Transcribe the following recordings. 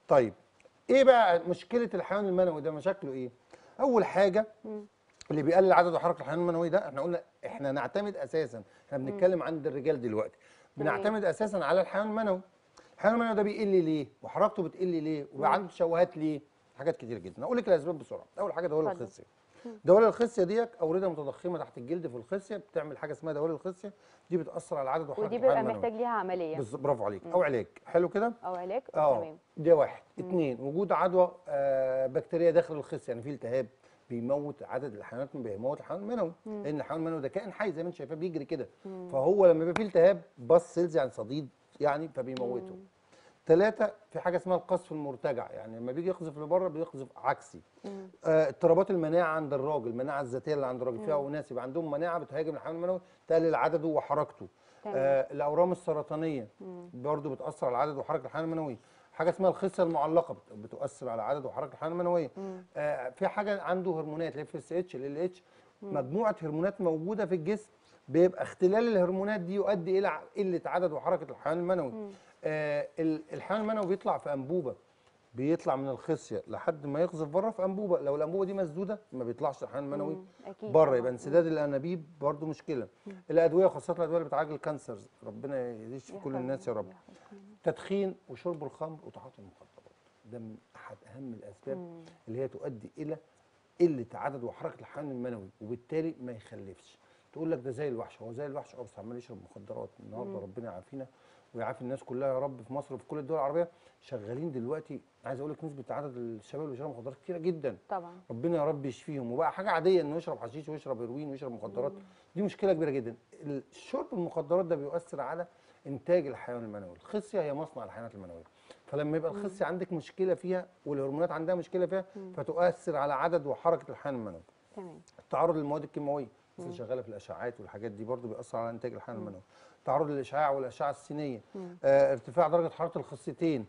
طيب ايه بقى مشكله الحيوان المنوي ده مشاكله ايه اول حاجه اللي بيقلل عدد وحركه الحيوان المنوي ده احنا قلنا احنا نعتمد اساسا احنا بنتكلم عند الرجال دلوقتي تمام. بنعتمد اساسا على الحيوان المنوي الحيوان المنوي ده بيقل ليه وحركته بتقل ليه وبقى عنده تشوهات ليه حاجات كتير جدا اقول لك الاسباب بسرعه اول حاجه دوال اتفضل. الخصيه دوال الخصيه ديت اورده متضخمه تحت الجلد في الخصيه بتعمل حاجه اسمها دوال الخصيه دي بتاثر على عدد وحركه ودي الحيوان بيبقى المنوي محتاج ليها عمليه بالظبط برافو عليك او علاج حلو كده او علاج اه تمام ده واحد اثنين وجود عدوى آه بكتيريا داخل الخصيه يعني في التهاب بيموت عدد الحيوانات بيموت الحيوان المنوي لان الحيوان المنوي ده كائن حي زي ما انت شايفاه بيجري كده فهو لما يبقى فيه التهاب بص سيلز يعني صديد يعني فبيموته ثلاثة في حاجة اسمها القذف المرتجع يعني لما بيجي يقذف لبره بيقذف عكسي آه اضطرابات المناعة عند الراجل المناعة الذاتية اللي عند الراجل فيها أناس يبقى عندهم مناعة بتهاجم الحيوان المنوي تقلل عدده وحركته تمام. آه الأورام السرطانية برضو بتأثر على عدد وحركة الحيوان المنوي حاجة اسمها الخصية المعلقة بت- بتؤثر على عدد وحركة الحيوان المنوية آه في حاجة عنده هرمونات الاف اس اتش ال اتش مجموعة هرمونات موجودة في الجسم بيبقى اختلال الهرمونات دي يؤدي الى ع- قله عدد وحركه الحيوان المنوي آه ال- الحيوان المنوي بيطلع في انبوبه بيطلع من الخصيه لحد ما يقذف بره في انبوبه لو الانبوبه دي مسدوده ما بيطلعش الحيوان المنوي مم. اكيد بره طبعاً. يبقى انسداد الانابيب برضو مشكله الادويه خاصه الادويه اللي بتعالج الكانسر ربنا يشفي كل يحفظنا الناس يا رب ويحفظنا. تدخين وشرب الخمر وتعاطي المخدرات ده من احد اهم الاسباب اللي هي تؤدي الى قله عدد وحركه الحيوان المنوي وبالتالي ما يخلفش تقول لك ده زي الوحش هو زي الوحش اه بس عمال يشرب مخدرات النهارده ربنا يعافينا ويعافي الناس كلها يا رب في مصر وفي كل الدول العربيه شغالين دلوقتي عايز اقول لك نسبه عدد الشباب اللي بيشربوا مخدرات كتيره جدا طبعا ربنا يا رب يشفيهم وبقى حاجه عاديه انه يشرب حشيش ويشرب هيروين ويشرب مخدرات دي مشكله كبيره جدا الشرب المخدرات ده بيؤثر على انتاج الحيوان المنوي الخصيه هي مصنع الحيوانات المنويه فلما يبقى الخصيه عندك مشكله فيها والهرمونات عندها مشكله فيها فتؤثر على عدد وحركه الحيوان المنوي تمام التعرض للمواد الكيماويه الناس اللي شغاله في الاشعاعات والحاجات دي برضو بيأثر على انتاج الحيوان المنوي التعرض للاشعاع والاشعه السينيه آه ارتفاع درجه حراره الخصيتين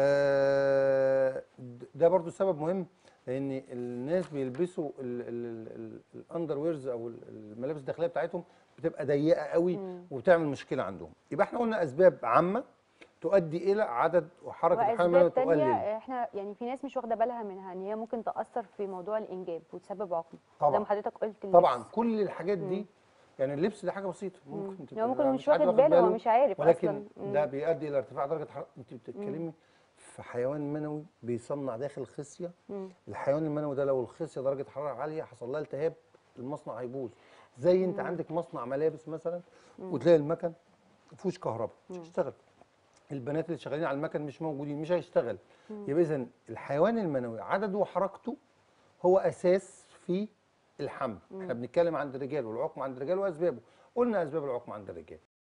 آه د- ده برضو سبب مهم لان الناس بيلبسوا الاندر ويرز او ال- الملابس الداخليه بتاعتهم بتبقى ضيقه قوي وبتعمل مشكله عندهم يبقى احنا قلنا اسباب عامه تؤدي الى عدد وحركه الحيوان المنوي واسباب تقلل تانية احنا يعني في ناس مش واخده بالها منها ان هي ممكن تاثر في موضوع الانجاب وتسبب عقم طبعاً. زي ما حضرتك قلت اللبس. طبعا كل الحاجات دي يعني اللبس دي حاجه بسيطه ممكن لو ممكن تبقى مش حد واخد باله هو مش عارف ولكن أصلاً. مم. ده بيؤدي الى ارتفاع درجه حراره انت بتتكلمي في حيوان منوي بيصنع داخل الخصيه الحيوان المنوي ده لو الخصيه درجه حراره عاليه حصل لها التهاب المصنع هيبوظ زي انت عندك مصنع ملابس مثلا وتلاقي المكن ما فيهوش كهرباء مش هيشتغل البنات اللي شغالين على المكن مش موجودين مش هيشتغل يبقى اذا الحيوان المنوي عدده وحركته هو اساس في الحمل احنا بنتكلم عند الرجال والعقم عند الرجال واسبابه قلنا اسباب العقم عند الرجال